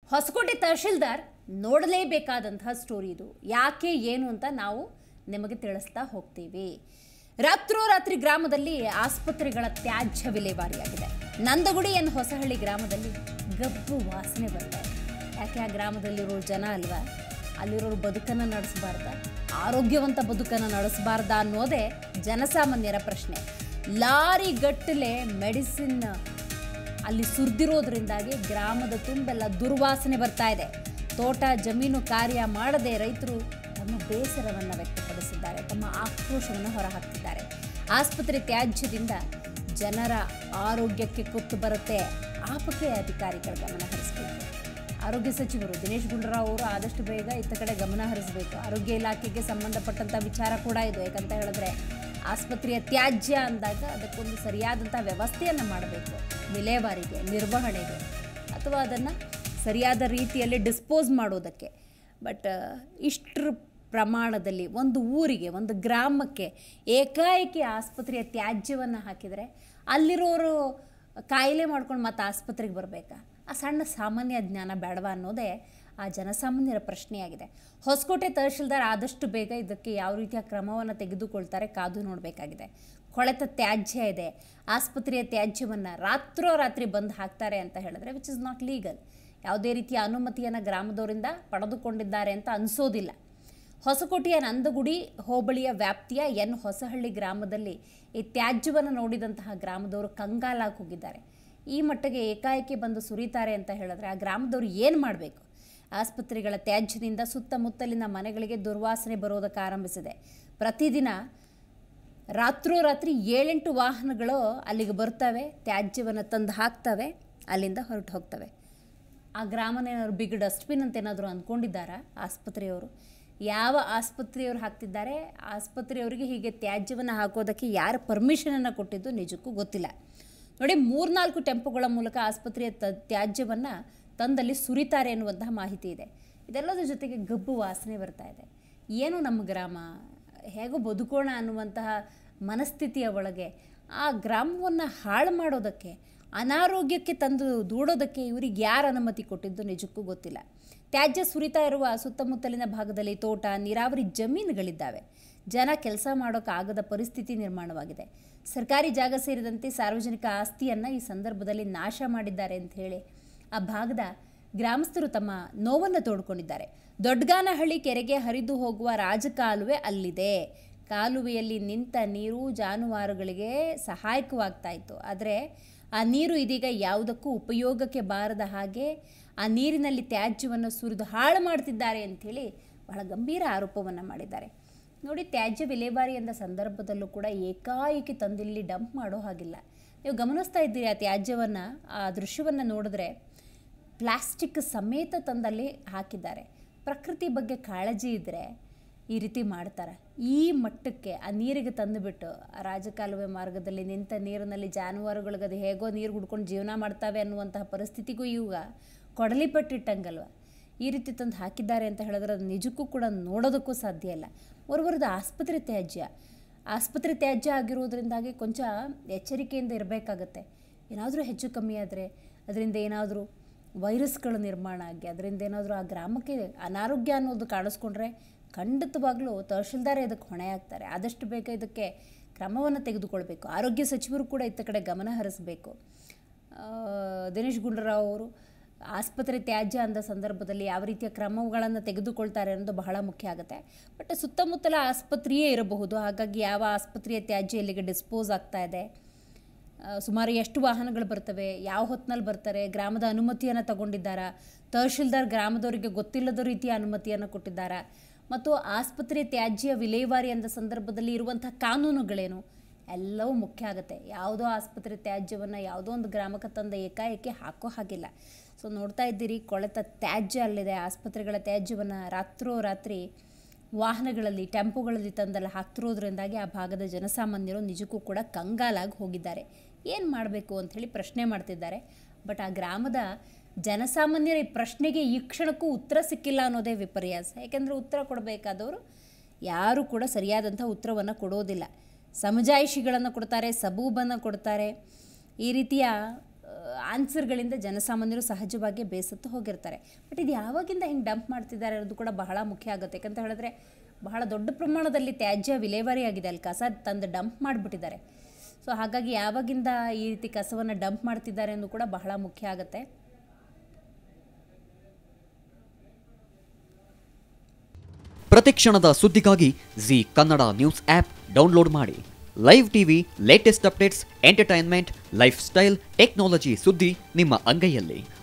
Hosakote tahsildar ನೋಡಲೇಬೇಕಾದಂತಹ story ಇದು ಯಾಕೆ ಏನು ಅಂತ ನಾವು ನಿಮಗೆ ತಿಳಿಸ್ತಾ ಹೋಗ್ತೀವಿ ರಾತ್ರೋರಾತ್ರಿ ಗ್ರಾಮದಲ್ಲಿ ಆಸ್ಪತ್ರೆಗಳ ತ್ಯಾಜ್ಯ ವಿಲೇವಾರಿಯಾಗಿದೆ ನಂದಗುಡಿ ಎನ್ ಹೊಸಹಳ್ಳಿ ಗ್ರಾಮದಲ್ಲಿ ಗಬ್ಬು ವಾಸನೆ ಬರ್ತಾ ಇದೆ ಯಾಕೆ ಆ ಗ್ರಾಮದಲ್ಲಿರೋ ಜನ ಅಲ್ವಾ ಅಲ್ಲಿರೋರು ಬದುಕನ್ನು ನಡೆಸಬಾರ್ದ ಆರೋಗ್ಯವಂತ ಬದುಕನ್ನು ನಡೆಸಬಾರ್ದ ಅನ್ನೋದೇ ಜನಸಾಮಾನ್ಯರ ಪ್ರಶ್ನೆ ಲಾರಿ ಗಟ್ಟಲೆ ಮೆಡಿಸಿನ್ ಅಲ್ಲಿ ಸುರಿದಿರೋದ್ರಿಂದಾಗಿ ಗ್ರಾಮದ ತುಂಬೆಲ್ಲ ದುರ್ವಾಸನೆ ಬರ್ತಾ ಇದೆ ತೋಟ ಜಮೀನು ಕಾರ್ಯ ಮಾಡದೆ ರೈತರು ತಮ್ಮ ಬೇಸರವನ್ನು ವ್ಯಕ್ತಪಡಿಸಿದ್ದಾರೆ ತಮ್ಮ ಆಕ್ರೋಶವನ್ನು ಹೊರಹಾಕ್ತಿದ್ದಾರೆ ಆಸ್ಪತ್ರೆ ತ್ಯಾಜ್ಯದಿಂದ ಜನರ ಆರೋಗ್ಯಕ್ಕೆ ಕುತ್ತು ಬರುತ್ತೆ ಆ ಬಗ್ಗೆ ಅಧಿಕಾರಿಗಳ ಗಮನ ಹರಿಸಬೇಕು ಆರೋಗ್ಯ ಸಚಿವರು ದಿನೇಶ್ ಗುಂಡೂರಾವ್ ಅವರು ಆದಷ್ಟು ಬೇಗ ಇತ್ತ ಕಡೆ ಗಮನ ಹರಿಸಬೇಕು ಆರೋಗ್ಯ ಇಲಾಖೆಗೆ ಸಂಬಂಧಪಟ್ಟಂಥ ವಿಚಾರ ಕೂಡ ಇದು ಯಾಕಂತ ಹೇಳಿದ್ರೆ ಆಸ್ಪತ್ರೆಯ ತ್ಯಾಜ್ಯ ಅಂದಾಗ ಅದಕ್ಕೊಂದು ಸರಿಯಾದಂಥ ವ್ಯವಸ್ಥೆಯನ್ನು ಮಾಡಬೇಕು ವಿಲೇವಾರಿಗೆ ನಿರ್ವಹಣೆಗೆ ಅಥವಾ ಅದನ್ನು ಸರಿಯಾದ ರೀತಿಯಲ್ಲಿ ಡಿಸ್ಪೋಸ್ ಮಾಡೋದಕ್ಕೆ ಬಟ್ ಇಷ್ಟರ ಪ್ರಮಾಣದಲ್ಲಿ ಒಂದು ಊರಿಗೆ ಒಂದು ಗ್ರಾಮಕ್ಕೆ ಏಕಾಏಕಿ ಆಸ್ಪತ್ರೆಯ ತ್ಯಾಜ್ಯವನ್ನು ಹಾಕಿದರೆ ಅಲ್ಲಿರೋರು ಕಾಯಿಲೆ ಮಾಡ್ಕೊಂಡು ಮತ್ತೆ ಆಸ್ಪತ್ರೆಗೆ ಬರಬೇಕಾ ಆ ಸಣ್ಣ ಸಾಮಾನ್ಯ ಜ್ಞಾನ ಬೇಡವಾ ಅನ್ನೋದೇ ಆ ಜನಸಾಮಾನ್ಯರ ಪ್ರಶ್ನೆಯಾಗಿದೆ ಹೊಸಕೋಟೆ ತಹಶೀಲ್ದಾರ್ ಆದಷ್ಟು ಬೇಗ ಇದಕ್ಕೆ ಯಾವ ರೀತಿಯ ಕ್ರಮವನ್ನು ತೆಗೆದುಕೊಳ್ತಾರೆ ಕಾದು ನೋಡಬೇಕಾಗಿದೆ ಕೊಳೆತ ತ್ಯಾಜ್ಯ ಇದೆ ಆಸ್ಪತ್ರೆಯ ತ್ಯಾಜ್ಯವನ್ನು ರಾತ್ರೋರಾತ್ರಿ ಬಂದು ಹಾಕ್ತಾರೆ ಅಂತ ಹೇಳಿದ್ರೆ ವಿಚ್ ಇಸ್ ನಾಟ್ ಲೀಗಲ್ ಯಾವುದೇ ರೀತಿಯ ಅನುಮತಿಯನ್ನು ಗ್ರಾಮದವರಿಂದ ಪಡೆದುಕೊಂಡಿದ್ದಾರೆ ಅಂತ ಅನಿಸೋದಿಲ್ಲ ಹೊಸಕೋಟೆಯ ನಂದಗುಡಿ ಹೋಬಳಿಯ ವ್ಯಾಪ್ತಿಯ ಎನ್ ಹೊಸಹಳ್ಳಿ ಗ್ರಾಮದಲ್ಲಿ ಈ ತ್ಯಾಜ್ಯವನ್ನು ನೋಡಿದಂತಹ ಗ್ರಾಮದವರು ಕಂಗಾಲಾಗಿ ಹೋಗಿದ್ದಾರೆ ಈ ಮಟ್ಟಿಗೆ ಏಕಾಏಕಿ ಬಂದು ಸುರಿತಾರೆ ಅಂತ ಹೇಳಿದ್ರೆ ಆ ಗ್ರಾಮದವರು ಏನು ಮಾಡಬೇಕು ಆಸ್ಪತ್ರೆಗಳ ತ್ಯಾಜ್ಯದಿಂದ ಸುತ್ತಮುತ್ತಲಿನ ಮನೆಗಳಿಗೆ ದುರ್ವಾಸನೆ ಬರೋದಕ್ಕೆ ಆರಂಭಿಸಿದೆ ಪ್ರತಿದಿನ ರಾತ್ರೋರಾತ್ರಿ ಏಳೆಂಟು ವಾಹನಗಳು ಅಲ್ಲಿಗೆ ಬರ್ತವೆ ತ್ಯಾಜ್ಯವನ್ನು ತಂದು ಹಾಕ್ತವೆ ಅಲ್ಲಿಂದ ಹೊರಟು ಹೋಗ್ತವೆ ಆ ಗ್ರಾಮನೇನಾದ್ರು ಬಿಗ್ ಡಸ್ಟ್ಬಿನ್ ಅಂತ ಏನಾದರೂ ಅಂದ್ಕೊಂಡಿದ್ದಾರಾ ಆಸ್ಪತ್ರೆಯವರು ಯಾವ ಆಸ್ಪತ್ರೆಯವರು ಹಾಕ್ತಿದ್ದಾರೆ ಆಸ್ಪತ್ರೆಯವರಿಗೆ ಹೀಗೆ ತ್ಯಾಜ್ಯವನ್ನು ಹಾಕೋದಕ್ಕೆ ಯಾರು ಪರ್ಮಿಷನನ್ನು ಕೊಟ್ಟಿದ್ದು ನಿಜಕ್ಕೂ ಗೊತ್ತಿಲ್ಲ ನೋಡಿ ಮೂರ್ನಾಲ್ಕು ಟೆಂಪೋಗಳ ಮೂಲಕ ಆಸ್ಪತ್ರೆಯ ತ ತ್ಯಾಜ್ಯವನ್ನು ತಂದಲ್ಲಿ ಸುರಿತಾರೆ ಎನ್ನುವಂತಹ ಮಾಹಿತಿ ಇದೆ ಇದೆಲ್ಲದರ ಜೊತೆಗೆ ಗಬ್ಬು ವಾಸನೆ ಬರ್ತಾ ಇದೆ ಏನು ನಮ್ಮ ಗ್ರಾಮ ಹೇಗೋ ಬದುಕೋಣ ಅನ್ನುವಂತಹ ಮನಸ್ಥಿತಿಯ ಒಳಗೆ ಆ ಗ್ರಾಮವನ್ನು ಹಾಳು ಮಾಡೋದಕ್ಕೆ ಅನಾರೋಗ್ಯಕ್ಕೆ ತಂದು ದೂಡೋದಕ್ಕೆ ಇವರಿಗೆ ಯಾರು ಅನುಮತಿ ಕೊಟ್ಟಿದ್ದು ನಿಜಕ್ಕೂ ಗೊತ್ತಿಲ್ಲ ತ್ಯಾಜ್ಯ ಸುರಿತಾ ಇರುವ ಸುತ್ತಮುತ್ತಲಿನ ಭಾಗದಲ್ಲಿ ತೋಟ ನೀರಾವರಿ ಜಮೀನುಗಳಿದ್ದಾವೆ ಜನ ಕೆಲಸ ಮಾಡೋಕ್ಕಾಗದ ಪರಿಸ್ಥಿತಿ ನಿರ್ಮಾಣವಾಗಿದೆ ಸರ್ಕಾರಿ ಜಾಗ ಸೇರಿದಂತೆ ಸಾರ್ವಜನಿಕ ಆಸ್ತಿಯನ್ನು ಈ ಸಂದರ್ಭದಲ್ಲಿ ನಾಶ ಮಾಡಿದ್ದಾರೆ ಅಂತ ಹೇಳಿ ಆ ಭಾಗದ ಗ್ರಾಮಸ್ಥರು ತಮ್ಮ ನೋವನ್ನು ತೋಡ್ಕೊಂಡಿದ್ದಾರೆ ದೊಡ್ಡಗಾನಹಳ್ಳಿ ಕೆರೆಗೆ ಹರಿದು ಹೋಗುವ ರಾಜಕಾಲುವೆ ಅಲ್ಲಿದೆ ಕಾಲುವೆಯಲ್ಲಿ ನಿಂತ ನೀರು ಜಾನುವಾರುಗಳಿಗೆ ಸಹಾಯಕವಾಗ್ತಾ ಇತ್ತು ಆದರೆ ಆ ನೀರು ಇದೀಗ ಯಾವುದಕ್ಕೂ ಉಪಯೋಗಕ್ಕೆ ಬಾರದ ಹಾಗೆ ಆ ನೀರಿನಲ್ಲಿ ತ್ಯಾಜ್ಯವನ್ನು ಸುರಿದು ಹಾಳು ಮಾಡ್ತಿದ್ದಾರೆ ಅಂಥೇಳಿ ಬಹಳ ಗಂಭೀರ ಆರೋಪವನ್ನು ಮಾಡಿದ್ದಾರೆ ನೋಡಿ ತ್ಯಾಜ್ಯ ವಿಲೇವಾರಿ ಎಂದ ಸಂದರ್ಭದಲ್ಲೂ ಕೂಡ ಏಕಾಏಕಿ ತಂದಿಲ್ಲಿ ಡಂಪ್ ಮಾಡೋ ಹಾಗಿಲ್ಲ ನೀವು ಗಮನಿಸ್ತಾ ಇದ್ದೀರಿ ಆ ತ್ಯಾಜ್ಯವನ್ನು ಆ ದೃಶ್ಯವನ್ನು ನೋಡಿದ್ರೆ ಪ್ಲಾಸ್ಟಿಕ್ ಸಮೇತ ತಂದಲ್ಲಿ ಹಾಕಿದ್ದಾರೆ ಪ್ರಕೃತಿ ಬಗ್ಗೆ ಕಾಳಜಿ ಇದ್ದರೆ ಈ ರೀತಿ ಮಾಡ್ತಾರೆ ಈ ಮಟ್ಟಕ್ಕೆ ಆ ನೀರಿಗೆ ತಂದುಬಿಟ್ಟು ಆ ರಾಜಕಾಲುವೆ ಮಾರ್ಗದಲ್ಲಿ ನಿಂತ ನೀರಿನಲ್ಲಿ ಜಾನುವಾರುಗಳಿಗೆ ಅದು ಹೇಗೋ ನೀರು ಹುಡ್ಕೊಂಡು ಜೀವನ ಮಾಡ್ತಾವೆ ಅನ್ನುವಂತಹ ಪರಿಸ್ಥಿತಿಗೂ ಇವಾಗ ಕೊಡಲಿ ಪಟ್ಟಿಟ್ಟಂಗಲ್ವ ಈ ರೀತಿ ತಂದು ಹಾಕಿದ್ದಾರೆ ಅಂತ ಹೇಳಿದ್ರೆ ಅದು ನಿಜಕ್ಕೂ ಕೂಡ ನೋಡೋದಕ್ಕೂ ಸಾಧ್ಯ ಇಲ್ಲ ಹೊರವರದ ಆಸ್ಪತ್ರೆ ತ್ಯಾಜ್ಯ ಆಸ್ಪತ್ರೆ ತ್ಯಾಜ್ಯ ಆಗಿರೋದ್ರಿಂದಾಗಿ ಕೊಂಚ ಎಚ್ಚರಿಕೆಯಿಂದ ಇರಬೇಕಾಗತ್ತೆ ಏನಾದರೂ ಹೆಚ್ಚು ಕಮ್ಮಿ ಆದರೆ ಅದರಿಂದ ಏನಾದರೂ ವೈರಸ್ಗಳು ನಿರ್ಮಾಣ ಆಗಿ ಅದರಿಂದ ಏನಾದರೂ ಆ ಗ್ರಾಮಕ್ಕೆ ಅನಾರೋಗ್ಯ ಅನ್ನೋದು ಕಾಣಿಸ್ಕೊಂಡ್ರೆ ಖಂಡಿತವಾಗ್ಲೂ ತಹಶೀಲ್ದಾರೇ ಇದಕ್ಕೆ ಹೊಣೆ ಆಗ್ತಾರೆ ಆದಷ್ಟು ಬೇಗ ಇದಕ್ಕೆ ಕ್ರಮವನ್ನು ತೆಗೆದುಕೊಳ್ಬೇಕು ಆರೋಗ್ಯ ಸಚಿವರು ಕೂಡ ಇತ್ತ ಕಡೆ ಗಮನ ಹರಿಸಬೇಕು ದಿನೇಶ್ ಗುಂಡೂರಾವ್ ಅವರು ಆಸ್ಪತ್ರೆ ತ್ಯಾಜ್ಯ ಅಂದ ಸಂದರ್ಭದಲ್ಲಿ ಯಾವ ರೀತಿಯ ಕ್ರಮಗಳನ್ನು ತೆಗೆದುಕೊಳ್ತಾರೆ ಅನ್ನೋದು ಬಹಳ ಮುಖ್ಯ ಆಗುತ್ತೆ ಬಟ್ ಸುತ್ತಮುತ್ತಲ ಆಸ್ಪತ್ರೆಯೇ ಇರಬಹುದು ಹಾಗಾಗಿ ಯಾವ ಆಸ್ಪತ್ರೆಯ ತ್ಯಾಜ್ಯ ಇಲ್ಲಿಗೆ ಡಿಸ್ಪೋಸ್ ಆಗ್ತಾ ಇದೆ ಸುಮಾರು ಎಷ್ಟು ವಾಹನಗಳು ಬರ್ತವೆ ಯಾವ ಹೊತ್ತಿನಲ್ಲಿ ಬರ್ತಾರೆ ಗ್ರಾಮದ ಅನುಮತಿಯನ್ನು ತಗೊಂಡಿದ್ದಾರಾ ತಹಶೀಲ್ದಾರ್ ಗ್ರಾಮದವರಿಗೆ ಗೊತ್ತಿಲ್ಲದ ರೀತಿಯ ಅನುಮತಿಯನ್ನು ಕೊಟ್ಟಿದ್ದಾರಾ ಮತ್ತು ಆಸ್ಪತ್ರೆ ತ್ಯಾಜ್ಯ ವಿಲೇವಾರಿ ಅಂದ ಸಂದರ್ಭದಲ್ಲಿ ಇರುವಂಥ ಕಾನೂನುಗಳೇನು ಎಲ್ಲವೂ ಮುಖ್ಯ ಆಗುತ್ತೆ ಯಾವುದೋ ಆಸ್ಪತ್ರೆ ತ್ಯಾಜ್ಯವನ್ನು ಯಾವುದೋ ಒಂದು ಗ್ರಾಮಕ್ಕೆ ತಂದ ಏಕಾಏಕಿ ಹಾಕೋ ಹಾಗಿಲ್ಲ ಸೊ ನೋಡ್ತಾ ಇದ್ದೀರಿ ಕೊಳೆತ ತ್ಯಾಜ್ಯ ಅಲ್ಲಿದೆ ಆಸ್ಪತ್ರೆಗಳ ತ್ಯಾಜ್ಯವನ್ನು ರಾತ್ರೋರಾತ್ರಿ ವಾಹನಗಳಲ್ಲಿ ಟೆಂಪೋಗಳಲ್ಲಿ ತಂದೆಲ್ಲ ಹಾಕ್ತಿರೋದ್ರಿಂದಾಗಿ ಆ ಭಾಗದ ಜನಸಾಮಾನ್ಯರು ನಿಜಕ್ಕೂ ಕೂಡ ಕಂಗಾಲಾಗಿ ಹೋಗಿದ್ದಾರೆ ಏನು ಮಾಡಬೇಕು ಅಂಥೇಳಿ ಪ್ರಶ್ನೆ ಮಾಡ್ತಿದ್ದಾರೆ ಬಟ್ ಆ ಗ್ರಾಮದ ಜನಸಾಮಾನ್ಯರ ಈ ಪ್ರಶ್ನೆಗೆ ಈ ಕ್ಷಣಕ್ಕೂ ಉತ್ತರ ಸಿಕ್ಕಿಲ್ಲ ಅನ್ನೋದೇ ವಿಪರ್ಯಾಸ ಯಾಕೆಂದರೆ ಉತ್ತರ ಕೊಡಬೇಕಾದವರು ಯಾರೂ ಕೂಡ ಸರಿಯಾದಂಥ ಉತ್ತರವನ್ನು ಕೊಡೋದಿಲ್ಲ ಸಮಜಾಯಿಷಿಗಳನ್ನು ಕೊಡ್ತಾರೆ ಸಬೂಬನ್ನು ಕೊಡ್ತಾರೆ ಈ ರೀತಿಯ ಆ, ಆನ್ಸರ್ಗಳಿಂದ ಜನಸಾಮಾನ್ಯರು ಸಹಜವಾಗಿ ಬೇಸತ್ತು ಹೋಗಿರ್ತಾರೆ ಬಟ್ ಇದು ಯಾವಾಗಿಂದ ಹಿಂಗೆ ಡಂಪ್ ಮಾಡ್ತಿದ್ದಾರೆ ಅನ್ನೋದು ಕೂಡ ಬಹಳ ಮುಖ್ಯ ಆಗುತ್ತೆ ಯಾಕಂತ ಹೇಳಿದ್ರೆ ಬಹಳ ದೊಡ್ಡ ಪ್ರಮಾಣದಲ್ಲಿ ತ್ಯಾಜ್ಯ ವಿಲೇವಾರಿ ಆಗಿದೆ ಅಲ್ಲಿ ಕಸ ತಂದು ಡಂಪ್ ಮಾಡಿಬಿಟ್ಟಿದ್ದಾರೆ ಸೊ ಹಾಗಾಗಿ ಯಾವಾಗಿಂದ ಈ ರೀತಿ ಕಸವನ್ನು ಡಂಪ್ ಮಾಡ್ತಿದ್ದಾರೆ ಅನ್ನೋದು ಕೂಡ ಬಹಳ ಮುಖ್ಯ ಆಗುತ್ತೆ ಪ್ರತಿಕ್ಷಣದ ಸುದ್ದಿಗಾಗಿ Zee Kannada news app download ಮಾಡಿ live TV latest updates entertainment lifestyle technology ಸುದ್ದಿ ನಿಮ್ಮ ಅಂಗೈಯಲ್ಲಿ